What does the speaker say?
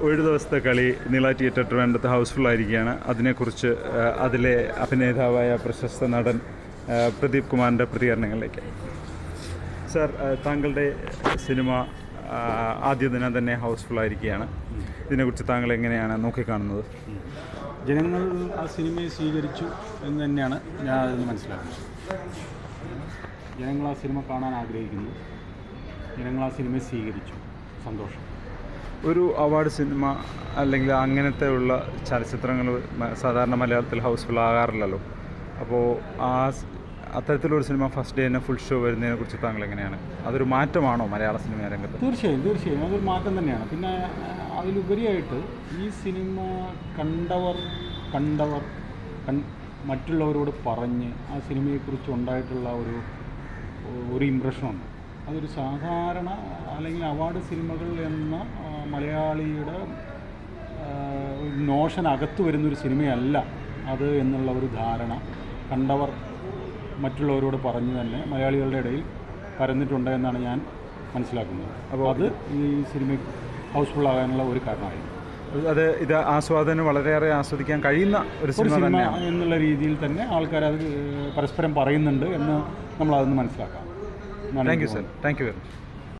ഒരു ദിവസത്തെ കളി നീള തിയേറ്റർ ട്രിവാൻഡ്രത്ത് ഹൗസ്ഫുൾ ആയിരിക്കുകയാണ് അതിനെക്കുറിച്ച് ആ, അതിലെ അഭിനേതാവായ പ്രശസ്ത നടൻ ആ, പ്രദീപ് കുമാറിൻ്റെ പ്രതികരണങ്ങളിലേക്ക് സാർ ആ, താങ്കളുടെ സിനിമ ആ, ആദ്യ ദിനം തന്നെ ഹൗസ്ഫുൾ ആയിരിക്കുകയാണ് ഇതിനെക്കുറിച്ച് താങ്കൾ എങ്ങനെയാണ് നോക്കിക്കാണുന്നത് ജനങ്ങൾ ആ സിനിമയെ സ്വീകരിച്ചു എന്ന് തന്നെയാണ് ഞാൻ അതിന് മനസ്സിലാക്കുന്നത് ജനങ്ങൾ ആ സിനിമ കാണാൻ ആഗ്രഹിക്കുന്നു ജനങ്ങൾ ആ സിനിമയെ സ്വീകരിച്ചു സന്തോഷം ഒരു അവാർഡ് സിനിമ അല്ലെങ്കിൽ അങ്ങനത്തെ ഉള്ള ചലച്ചിത്രങ്ങൾ മ- സാധാരണ മലയാളത്തിൽ ഹൗസ്ഫുൾ ആകാറില്ലല്ലോ അപ്പോൾ ആ സ്- അത്തരത്തിലൊരു സിനിമ ഫസ്റ്റ് ഡേ തന്നെ ഫുൾ ഷോ വരുന്നതിനെ കുറിച്ച് താങ്കൾ എങ്ങനെയാണ് അതൊരു മാറ്റമാണോ മലയാള സിനിമ രംഗത്ത് തീർച്ചയായും തീർച്ചയായും അതൊരു മാറ്റം തന്നെയാണ് പിന്നെ ആ, അതിലുപരിയായിട്ട് ഈ സിനിമ കണ്ടവർ കണ്ടവർ കൺ മറ്റുള്ളവരോട് പറഞ്ഞ് ആ സിനിമയെക്കുറിച്ച് ഉണ്ടായിട്ടുള്ള ഒരു ഒരു ഇമ്പ്രഷനുണ്ട് അതൊരു സാധാരണ അല്ലെങ്കിൽ അവാർഡ് സിനിമകൾ എന്ന ആ, മലയാളിയുടെ നോഷൻ അകത്ത് വരുന്നൊരു സിനിമയല്ല അത് എന്നുള്ള ഒരു ധാരണ കണ്ടവർ മറ്റുള്ളവരോട് പറഞ്ഞ് തന്നെ മലയാളികളുടെ ഇടയിൽ പരന്നിട്ടുണ്ട് എന്നാണ് ഞാൻ മനസ്സിലാക്കുന്നത് അപ്പോൾ അത് ഈ സിനിമ ഹൗസ്ഫുൾ ആകാനുള്ള ഒരു കാരണമായി അത് ഇത് ആസ്വാദനം വളരെയേറെ ആസ്വദിക്കാൻ കഴിയുന്ന ഒരു ഒരു സിനിമ സിനിമ തന്നെയാണ് എന്നുള്ള രീതിയിൽ തന്നെ ആൾക്കാർ അത് പരസ്പരം പറയുന്നുണ്ട് എന്ന് നമ്മൾ അതൊന്ന് മനസ്സിലാക്കാം എന്നാണ് താങ്ക് യു എനിക്ക് sir thank you very much